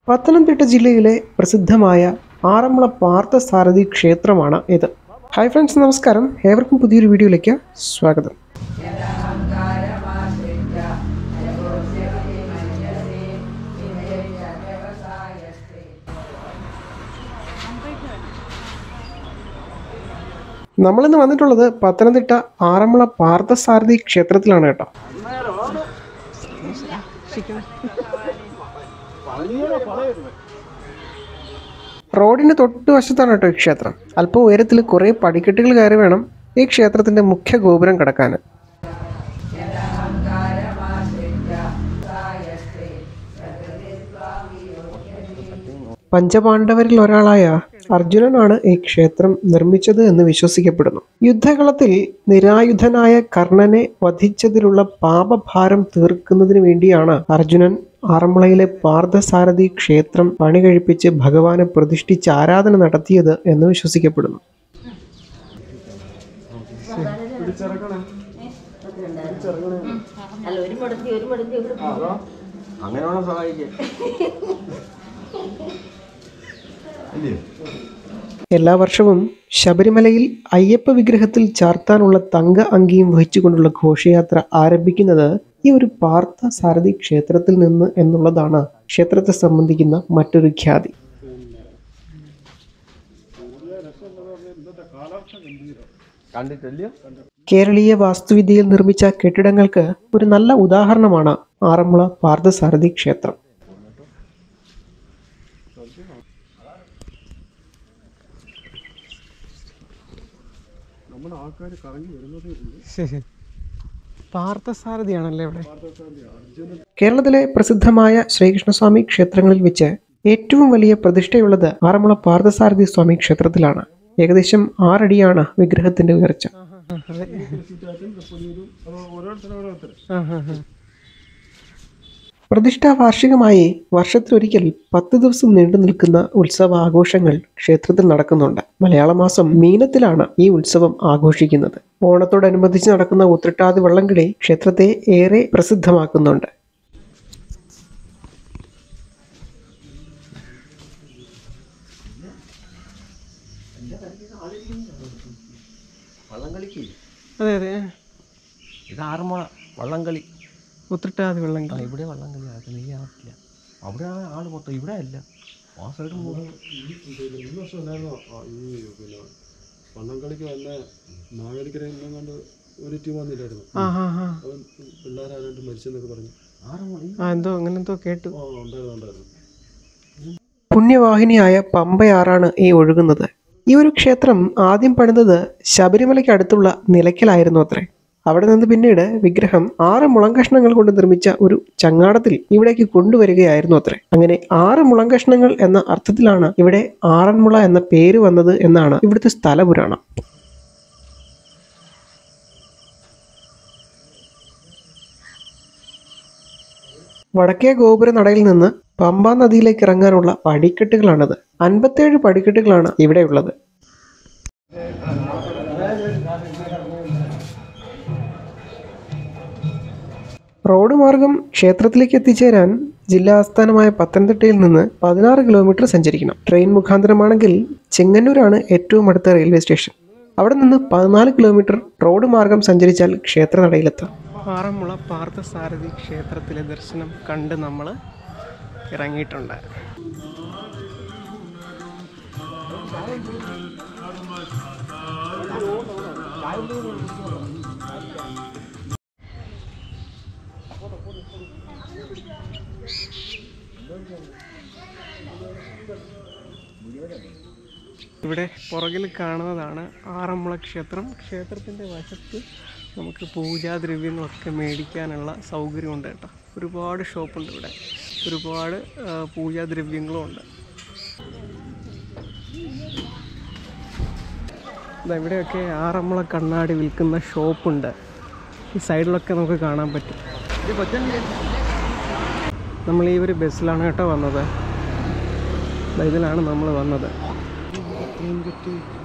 പത്തനംതിട്ട ജില്ലയിലെ പ്രസിദ്ധമായ ആറന്മുള പാർത്ഥസാരഥി ക്ഷേത്രമാണ് ഇത് ഹായ് ഫ്രണ്ട്സ് നമസ്കാരം ഏവർക്കും പുതിയൊരു വീഡിയോയിലേക്ക് സ്വാഗതം നമ്മളിന്ന് വന്നിട്ടുള്ളത് പത്തനംതിട്ട ആറന്മുള പാർത്ഥസാരഥി ക്ഷേത്രത്തിലാണ് കേട്ടോ റോഡിന് തൊട്ട് വശത്താണ് കേട്ടോ ഈ ക്ഷേത്രം അല്പം ഉയരത്തിൽ കുറേ പടിക്കെട്ടുകൾ കയറി വേണം ഈ ക്ഷേത്രത്തിന്റെ മുഖ്യ ഗോപുരം കടക്കാൻ പഞ്ചപാണ്ഡവരിൽ ഒരാളായ അർജുനനാണ് ഈ ക്ഷേത്രം നിർമ്മിച്ചത് എന്ന് വിശ്വസിക്കപ്പെടുന്നു യുദ്ധകളത്തിൽ നിരായുധനായ കർണനെ വധിച്ചതിലുള്ള പാപഭാരം തീർക്കുന്നതിന് വേണ്ടിയാണ് അർജുനൻ ആറന്മുളയിലെ പാർത്ഥസാരഥി ക്ഷേത്രം പണി കഴിപ്പിച്ച് ഭഗവാനെ പ്രതിഷ്ഠിച്ച് ആരാധന നടത്തിയത് എന്ന് വിശ്വസിക്കപ്പെടുന്നു അല്ല ഒരു മുടത്തി ഒരു മുടത്തി ഇവിടെ അങ്ങനെ വേണം സഹായിക്കാൻ അല്ലേ എല്ലാ വർഷവും ശബരിമലയിൽ അയ്യപ്പ വിഗ്രഹത്തിൽ ചാർത്താനുള്ള തങ്ക അങ്കിയും വഹിച്ചുകൊണ്ടുള്ള ഘോഷയാത്ര ആരംഭിക്കുന്നത് ഈ ഒരു പാർത്ഥ സാരഥി ക്ഷേത്രത്തിൽ നിന്ന് എന്നുള്ളതാണ് ക്ഷേത്രത്തെ സംബന്ധിക്കുന്ന മറ്റൊരു ഖ്യാതി കണ്ടിട്ടില്ലയോ കേരളീയ വാസ്തുവിദ്യയിൽ നിർമ്മിച്ച കെട്ടിടങ്ങൾക്ക് ഒരു നല്ല ഉദാഹരണമാണ് ആറന്മുള പാർത്ഥസാരഥി ക്ഷേത്രം പാർത്ഥസാരഥിയാണല്ലേ ഇവിടെ കേരളത്തിലെ പ്രസിദ്ധമായ ശ്രീകൃഷ്ണസ്വാമി ക്ഷേത്രങ്ങളിൽ വെച്ച് ഏറ്റവും വലിയ പ്രതിഷ്ഠയുള്ളത് ആറന്മുള പാർത്ഥസാരഥി സ്വാമി ക്ഷേത്രത്തിലാണ് ഏകദേശം ആറടിയാണ് വിഗ്രഹത്തിന്റെ ഉയർച്ച പ്രതിഷ്ഠാ വാർഷികമായി വർഷത്തിലൊരിക്കൽ പത്ത് ദിവസം നീണ്ടു നിൽക്കുന്ന ഉത്സവ ആഘോഷങ്ങൾ ക്ഷേത്രത്തിൽ നടക്കുന്നുണ്ട് മലയാള മാസം മീനത്തിലാണ് ഈ ഉത്സവം ആഘോഷിക്കുന്നത് ഓണത്തോടനുബന്ധിച്ച് നടക്കുന്ന ഉത്രട്ടാതി വള്ളംകളി ക്ഷേത്രത്തെ ഏറെ പ്രസിദ്ധമാക്കുന്നുണ്ട് വള്ളംകളിക്ക് അതെ അതെ ഇത് ആറന്മുള വള്ളംകളി ഉത്രട്ടാതി ആ വള്ളംകളി ഇവിടെ വള്ളംകളി നടക്കുന്നത് ഈ ആറ്റില്ല അവിടെ ആള് മൊത്തം ഇവിടെ അല്ല ആ സൈഡ് മുഴുവൻ മൂന്ന് വർഷം ഉണ്ടായിരുന്നു ആ ഈ പിന്നെ വള്ളംകളിക്ക് വല്ല മാവേലിക്കരയിൽ നിന്നും കണ്ട് ഒരു ടീം വന്നില്ലായിരുന്നു ആ ആ ആ അവൻ പിള്ളേരാണ്ട് മരിച്ചെന്നൊക്കെ പറഞ്ഞു ആറന്മുള ഈ ആ എന്തോ അങ്ങനെ എന്തോ കേട്ടു ആ ഉണ്ടായിരുന്നു ഉണ്ടായിരുന്നു പുണ്യവാഹിനിയായ പമ്പയാറാണ് ഈ ഒഴുകുന്നത് ഈ ഒരു ക്ഷേത്രം ആദ്യം പണിതത് ശബരിമലയ്ക്ക് അടുത്തുള്ള നിലയ്ക്കലായിരുന്നു അത്രേ അവിടെ നിന്ന് പിന്നീട് വിഗ്രഹം ആറ് മുളം കഷ്ണങ്ങൾ കൊണ്ട് നിർമ്മിച്ച ഒരു ചങ്ങാടത്തിൽ ഇവിടേക്ക് കൊണ്ടുവരികയായിരുന്നു അത്രേ അങ്ങനെ ആറ് മുളം കഷ്ണങ്ങൾ എന്ന അർത്ഥത്തിലാണ് ഇവിടെ ആറന്മുള എന്ന പേര് വന്നത് എന്നാണ് ഇവിടുത്തെ സ്ഥലപുരാണം വടക്കേ ഗോപുര നടയിൽ നിന്ന് പമ്പാ നദിയിലേക്ക് ഇറങ്ങാനുള്ള പടിക്കെട്ടുകളാണത് അൻപത്തേഴ് പടിക്കെട്ടുകളാണ് ഇവിടെയുള്ളത് റോഡ് മാർഗം ക്ഷേത്രത്തിലേക്ക് എത്തിച്ചേരാൻ ജില്ലാ ആസ്ഥാനമായ പത്തനംതിട്ടയിൽ നിന്ന് പതിനാറ് കിലോമീറ്റർ സഞ്ചരിക്കണം ട്രെയിൻ മുഖാന്തരമാണെങ്കിൽ ചെങ്ങന്നൂരാണ് ഏറ്റവും അടുത്ത റെയിൽവേ സ്റ്റേഷൻ അവിടെ നിന്ന് പതിനാല് കിലോമീറ്റർ റോഡ് മാർഗം സഞ്ചരിച്ചാൽ ക്ഷേത്രനടയിലെത്താം ആറന്മുള പാർത്ഥസാരഥി ക്ഷേത്രത്തിലെ ദർശനം കണ്ട് നമ്മൾ ഇറങ്ങിയിട്ടുണ്ട് ഇവിടെ പുറകിൽ കാണുന്നതാണ് ആറന്മുള ക്ഷേത്രം ക്ഷേത്രത്തിൻ്റെ വശത്ത് നമുക്ക് പൂജാദ്രവ്യങ്ങളൊക്കെ മേടിക്കാനുള്ള സൗകര്യമുണ്ട് കേട്ടോ ഒരുപാട് ഷോപ്പുണ്ട് ഇവിടെ ഒരുപാട് ആ, പൂജാദ്രവ്യങ്ങളും ഉണ്ട് ദാ ഇവിടെയൊക്കെ ആറന്മുള കണ്ണാടി വിൽക്കുന്ന ഷോപ്പുണ്ട് ഈ സൈഡിലൊക്കെ നമുക്ക് കാണാൻ പറ്റും നമ്മൾ ഈ ഒരു ബസ്സിലാണ് കേട്ടോ വന്നത് ദാ ഇതിലാണ് നമ്മൾ വന്നത് ട്രെയിൻ കെട്ടി